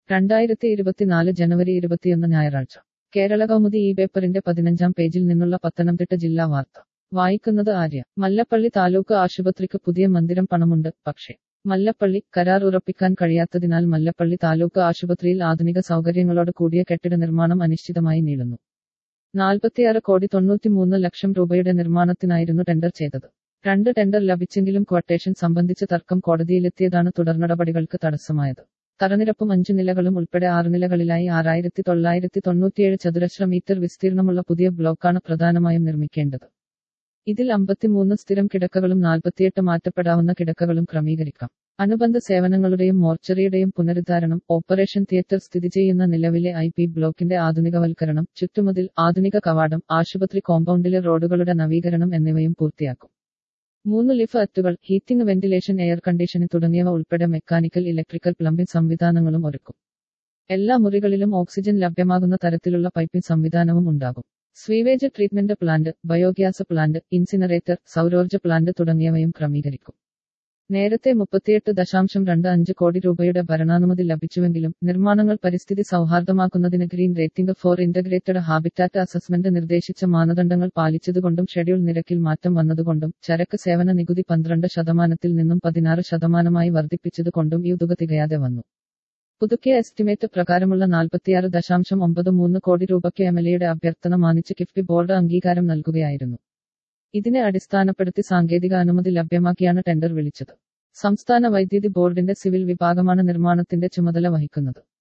രണ്ടായിരത്തി ഇരുപത്തിനാല് ജനുവരി ഇരുപത്തിയൊന്ന് ഞായറാഴ്ച കേരള കൗമുദി ഈ പേപ്പറിന്റെ പതിനഞ്ചാം പേജിൽ നിന്നുള്ള പത്തനംതിട്ട ജില്ലാ വാർത്ത വായിക്കുന്നത് ആര്യ മല്ലപ്പള്ളി താലൂക്ക് ആശുപത്രിക്ക് പുതിയ മന്ദിരം പണമുണ്ട് പക്ഷേ മല്ലപ്പള്ളി കരാർ ഉറപ്പിക്കാൻ കഴിയാത്തതിനാൽ മല്ലപ്പള്ളി താലൂക്ക് ആശുപത്രിയിൽ ആധുനിക സൗകര്യങ്ങളോട് കൂടിയ കെട്ടിട നിർമ്മാണം അനിശ്ചിതമായി നീളുന്നു നാൽപ്പത്തിയാറ് കോടി തൊണ്ണൂറ്റിമൂന്ന് ലക്ഷം രൂപയുടെ നിർമ്മാണത്തിനായിരുന്നു ടെൻഡർ ചെയ്തത് രണ്ട് ടെൻഡർ ലഭിച്ചെങ്കിലും ക്വട്ടേഷൻ സംബന്ധിച്ച് തർക്കം കോടതിയിലെത്തിയതാണ് തുടർനടപടികൾക്ക് തടസ്സമായത് തറനിരപ്പും അഞ്ചു നിലകളും ഉൾപ്പെടെ ആറ് നിലകളിലായി ആറായിരത്തി തൊള്ളായിരത്തി തൊണ്ണൂറ്റിയേഴ് ചതുരശ്ര മീറ്റർ വിസ്തീർണമുള്ള പുതിയ ബ്ലോക്കാണ് പ്രധാനമായും നിർമ്മിക്കേണ്ടത് ഇതിൽ അമ്പത്തിമൂന്ന് സ്ഥിരം കിടക്കകളും നാൽപ്പത്തിയെട്ട് മാറ്റപ്പെടാവുന്ന കിടക്കകളും ക്രമീകരിക്കാം അനുബന്ധ സേവനങ്ങളുടെയും മോർച്ചറിയുടെയും പുനരുദ്ധാരണം ഓപ്പറേഷൻ തിയേറ്റർ സ്ഥിതി ചെയ്യുന്ന നിലവിലെ ഐ പി ബ്ലോക്കിന്റെ ആധുനികവൽക്കരണം ചുറ്റുമതിൽ ആധുനിക കവാടം ആശുപത്രി കോമ്പൗണ്ടിലെ റോഡുകളുടെ നവീകരണം എന്നിവയും പൂർത്തിയാക്കും മൂന്ന് ലിഫ്റ്റുകൾ ഹീറ്റിംഗ് വെന്റിലേഷൻ എയർ കണ്ടീഷനിംഗ് തുടങ്ങിയവ ഉൾപ്പെടെ മെക്കാനിക്കൽ ഇലക്ട്രിക്കൽ പ്ലംബിംഗ് സംവിധാനങ്ങളും ഒരുക്കും എല്ലാ മുറികളിലും ഓക്സിജൻ ലഭ്യമാകുന്ന തരത്തിലുള്ള പൈപ്പിംഗ് സംവിധാനവും ഉണ്ടാകും sewage treatment plant biogas plant incinerator സൗരോർജ്ജ പ്ലാന്റ് തുടങ്ങിയവയും ക്രമീകരിക്കും നേരത്തെ മുപ്പത്തിയെട്ട് ദശാംശം രണ്ട് അഞ്ച് കോടി രൂപയുടെ ഭരണാനുമതി ലഭിച്ചുവെങ്കിലും നിർമ്മാണങ്ങൾ പരിസ്ഥിതി സൗഹാർദ്ദമാക്കുന്നതിന് green rating for integrated habitat assessment നിർദ്ദേശിച്ച മാനദണ്ഡങ്ങൾ പാലിച്ചതുകൊണ്ടും ഷെഡ്യൂൾ നിരക്കിൽ മാറ്റം വന്നതുകൊണ്ടും ചരക്ക് സേവന നികുതി പന്ത്രണ്ട് ശതമാനത്തിൽ നിന്നും പതിനാറ് ശതമാനമായി വർദ്ധിപ്പിച്ചതുകൊണ്ടും ഈ തുക തികയാതെ വന്നു പുതുക്കിയ എസ്റ്റിമേറ്റ് പ്രകാരമുള്ള നാൽപ്പത്തിയാറ് ദശാംശം ഒമ്പത് മൂന്ന് കോടി രൂപയ്ക്ക് എംഎൽഎയുടെ അഭ്യർത്ഥന മാനിച്ച് കിഫ്ബി ബോർഡ് അംഗീകാരം നൽകുകയായിരുന്നു ഇതിനെ അടിസ്ഥാനപ്പെടുത്തി സാങ്കേതിക അനുമതി ലഭ്യമാക്കിയാണ് ടെൻഡർ വിളിച്ചത് സംസ്ഥാന വൈദ്യുതി ബോർഡിന്റെ സിവിൽ വിഭാഗമാണ് നിർമ്മാണത്തിന്റെ ചുമതല വഹിക്കുന്നത്